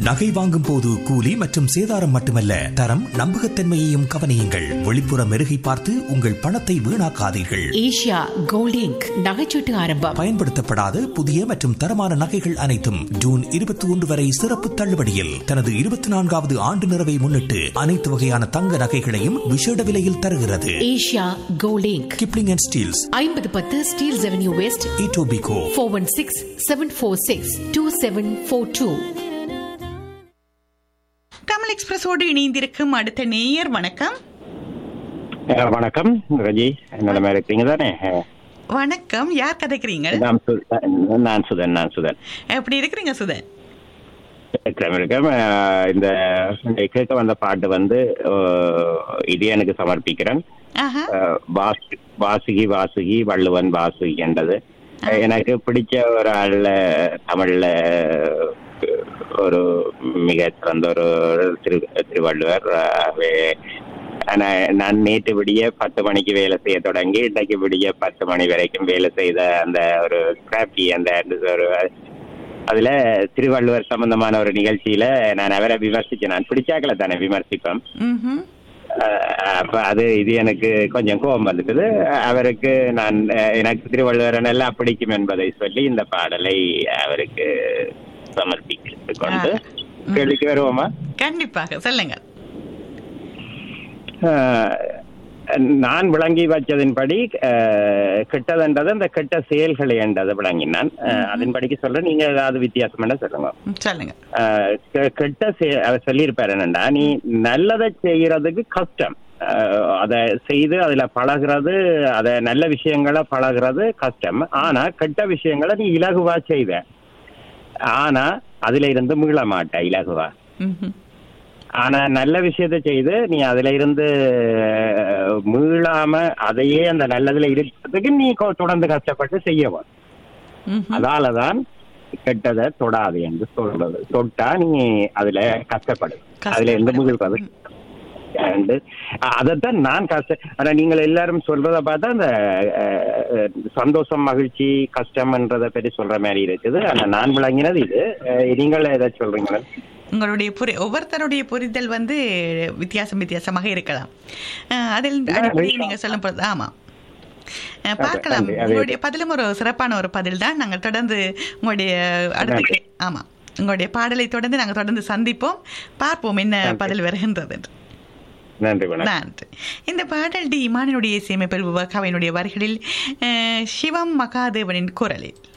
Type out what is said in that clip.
நகை வாங்கும் போது கூலி மற்றும் சேதாரம் மட்டுமல்ல தரம் நம்பகத்தன்மையையும் கவனியுங்கள் வெளிப்புற மெருகை பார்த்து உங்கள் பணத்தை வீணாக்காதீர்கள் ஏஷியா கோல்டிங் நகைச்சீட்டு ஆரம்பம் பயன்படுத்தப்படாத புதிய மற்றும் தரமான நகைகள் அனைத்தும் ஜூன் இருபத்தி ஒன்று வரை சிறப்பு தள்ளுபடியில் தனது இருபத்தி நான்காவது ஆண்டு நிறைவை முன்னிட்டு அனைத்து வகையான தங்க நகைகளையும் விசேட விலையில் தருகிறது Asia Golding Kipling and Steeles ஐம்பது பத்து Steeles avenue west Etobicoke four one six seven four six two seven four two Tamil எக்ஸ்பிரஸோடு இணைந்திருக்கும் அடுத்த நேயர் வணக்கம் அஹ் வணக்கம் ரஜி நிலைமை இருக்கீங்க தானே அஹ் வணக்கம் யார் கதைக்கிறீங்க நான் சு- நான் சுதன் நான் சுதன் எப்படி இருக்கிறீங்க சுதன் இருக்கிறேன் இருக்கேன் அஹ் இந்த இந்த கேட்க வந்த பாட்டு வந்து அஹ், இது எனக்கு சமர்ப்பிக்கிறேன் ஆஹா அஹ், வாசு- வாசுகி வாசுகி வள்ளுவன் வாசுகி என்றது அஹ், எனக்கு பிடிச்ச ஒரு ஆள் தமிழ்ல அஹ், ஒரு மிக சிறந்த ஒரு திரு திருவள்ளுவர் ஆகவே ஆனா நான் நேற்று விடிய பத்து மணிக்கு வேலை செய்ய தொடங்கி இன்றைக்கு விடிய பத்து மணி வரைக்கும் வேலை செய்த அந்த ஒரு கிராப்டி அந்த ஒரு அதுல திருவள்ளுவர் சம்பந்தமான ஒரு நிகழ்ச்சியில நான் அவரை விமர்சிச்சேன் நான் பிடிச்சாக்கல தானே விமர்சிப்பேன் ம்ஹும். அஹ் அப்ப அது இது எனக்கு கொஞ்சம் கோபம் வந்துட்டது அவருக்கு நான் அஹ், எனக்கு திருவள்ளுவரை நல்லா பிடிக்கும் என்பதை சொல்லி இந்த பாடலை அவருக்கு சமர்ப்பித்துக் கொண்டு ஆ. கேள்விக்கு வருவோமா கண்டிப்பாக சொல்லுங்க அஹ், நான் விளங்கி வச்சதின்படி அஹ், கெட்டதென்றது அந்த கெட்ட செயல்களை என்றதை விளங்கினான் அஹ், அதன்படிக்கு சொல்ற நீங்க ஏதாவது வித்தியாசம் என்ன சொல்லுங்க ம், சொல்லுங்க ஆஹ் கெ- கெட்ட செய- அவர் சொல்லியிருப்பாரு என்னண்டா நீ நல்லதை செய்யறதுக்கு கஷ்டம் ஆஹ் அதை செய்து அதுல பழகுறது அத நல்ல விஷயங்களை பழகுறது கஷ்டம் ஆனா கெட்ட விஷயங்களை நீ இலகுவா செய்வ ஆனா அதுல இருந்து மீள மாட்ட இலகுவா ம்ஹும். ஆனா நல்ல விஷயத்தை செய்து நீ அதுல இருந்து ஆஹ், மீளாம அதையே அந்த நல்லதுல இருக்கிறதுக்கு நீ கொ- தொடர்ந்து கஷ்டப்பட்டு செய்யவும் ம்ஹும். அதாலதான் கெட்டதை தொடாது என்று சொல்றது தொட்டா நீ அதுல கஷ்டப்படு அதுல எந்த முதல்றது and அதைத்தான் நான் கஷ்ட ஆனா நீங்கள் எல்லாரும் சொல்றத பார்த்தா அந்த அஹ், அஹ், சந்தோஷம் மகிழ்ச்சி கஷ்டம்ன்றதை பற்றி சொல்ற மாதிரி இருக்குது ஆனா நான் விளங்கினது இது அஹ், நீங்கள் எதை சொல்றீங்க உங்களுடைய புரி ஒவ்வொருத்தருடைய புரிதல் வந்து வித்தியாசம் வித்தியாசமாக இருக்கலாம் அஹ், அதில் அடிப்படையில் நீங்க சொல்லும் பொழுது ஆமா அஹ், பார்க்கலாம் நன்றி. அது- உங்களுடைய பதிலும் ஒரு சிறப்பான ஒரு பதில் தான் நாங்கள் தொடர்ந்து உங்களுடைய அடுத்த நன்றி. ஆமா உங்களுடைய பாடலை தொடர்ந்து நாங்கள் தொடர்ந்து சந்திப்போம் பார்ப்போம் என்ன பதில் வருகின்றது என்று நன்றி வணக்கம் நன்றி இந்த பாடல் டி இமானுடைய இசையமைப்பில் விவகாவினுடைய வரிகளில் அஹ், சிவம் மகாதேவனின் குரலில்